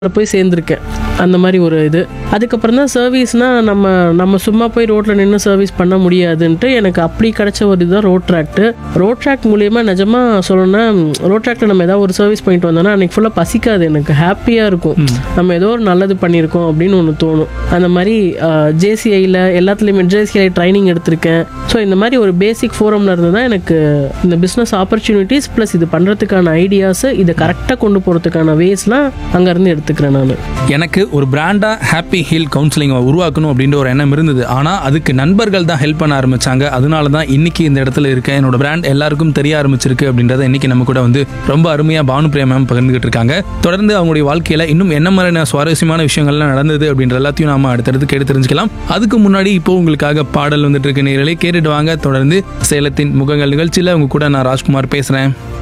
போய் சேர்ந்துருக்கேன் அந்த மாதிரி ஒரு இது அதுக்கப்புறம் தான் சர்வீஸ்னால் நம்ம நம்ம சும்மா போய் ரோட்டில் நின்று சர்வீஸ் பண்ண முடியாதுன்ட்டு எனக்கு அப்படி கிடைச்ச ஒரு இதுதான் ரோட் ட்ராக்ட்டு ரோட் ட்ராக் மூலியமாக நிஜமாக சொல்லணும்னா ரோட் ட்ராக்டில் நம்ம ஏதாவது ஒரு சர்வீஸ் பண்ணிட்டு வந்தோம்னா அன்றைக்கி ஃபுல்லாக பசிக்காது எனக்கு ஹாப்பியாக இருக்கும் நம்ம ஏதோ ஒரு நல்லது பண்ணியிருக்கோம் அப்படின்னு ஒன்று தோணும் அந்த மாதிரி ஜேசிஐயில் எல்லாத்துலேயுமே ஜேசிஐ ட்ரைனிங் எடுத்திருக்கேன் ஸோ இந்த மாதிரி ஒரு பேசிக் ஃபோரமில் இருந்து தான் எனக்கு இந்த பிஸ்னஸ் ஆப்பர்ச்சுனிட்டிஸ் ப்ளஸ் இது பண்ணுறதுக்கான ஐடியாஸு இதை கரெக்டாக கொண்டு போகிறதுக்கான வேஸ்லாம் அங்கேருந்து எடுத்துக்கிறேன் நான் எனக்கு ஒரு பிராண்டாக ஹாப்பி ஹீல் கவுன்சிலிங் உருவாக்கணும் அப்படின்ற ஒரு எண்ணம் இருந்தது ஆனால் அதுக்கு நண்பர்கள் தான் ஹெல்ப் பண்ண ஆரம்பிச்சாங்க அதனால தான் இன்னைக்கு இந்த இடத்துல இருக்கேன் என்னோட பிராண்ட் எல்லாருக்கும் தெரிய ஆரம்பிச்சிருக்கு அப்படின்றத இன்னைக்கு நம்ம கூட வந்து ரொம்ப அருமையாக பானு பிரியா மேம் பகிர்ந்துகிட்டு இருக்காங்க தொடர்ந்து அவங்களுடைய வாழ்க்கையில் இன்னும் என்ன மாதிரியான சுவாரஸ்யமான விஷயங்கள்லாம் நடந்தது அப்படின்ற எல்லாத்தையும் நாம அடுத்தடுத்து கேட்டு தெரிஞ்சுக்கலாம் அதுக்கு முன்னாடி இப்போ உங்களுக்காக பாடல் வந்துட்டு இருக்க நேரலை கேட்டுட்டு வாங்க தொடர்ந்து சேலத்தின் முகங்கள் நிகழ்ச்சியில் உங்க கூட நான் ராஜ்குமார் பேசுகிறேன்